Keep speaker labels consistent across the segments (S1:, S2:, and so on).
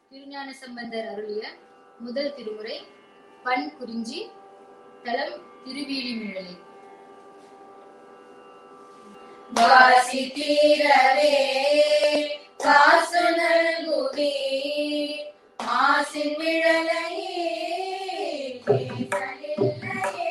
S1: திருஞான சம்பந்தர் அருளிய முதல் திருமுறை பண் குறிஞ்சி தலம் திருவீழிமிழலை
S2: வாசி தீரவே காசு நல்குவே ஆசின் விழலையே கேசலில்லையே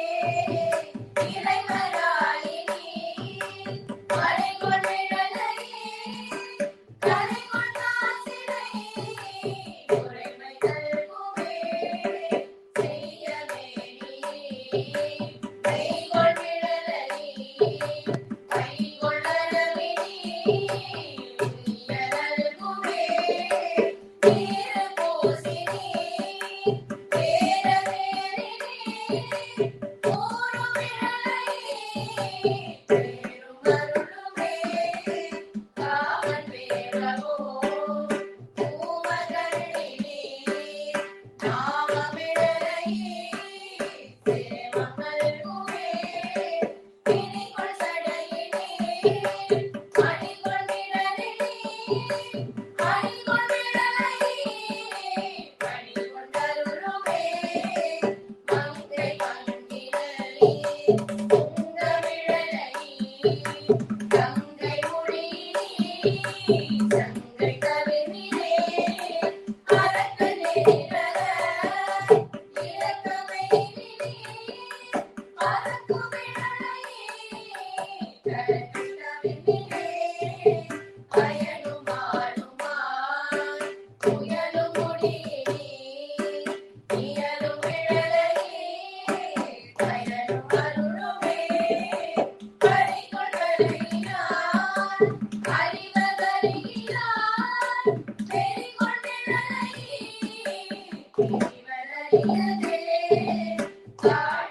S2: இறைவராயினி மறைகொள் விழலையே கரைகொள் காசினை உரைமை தல்குவே செய்யவே நீ கைகொள் விழலையே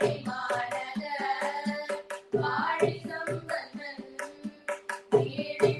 S2: வாழி சம்பந்தன்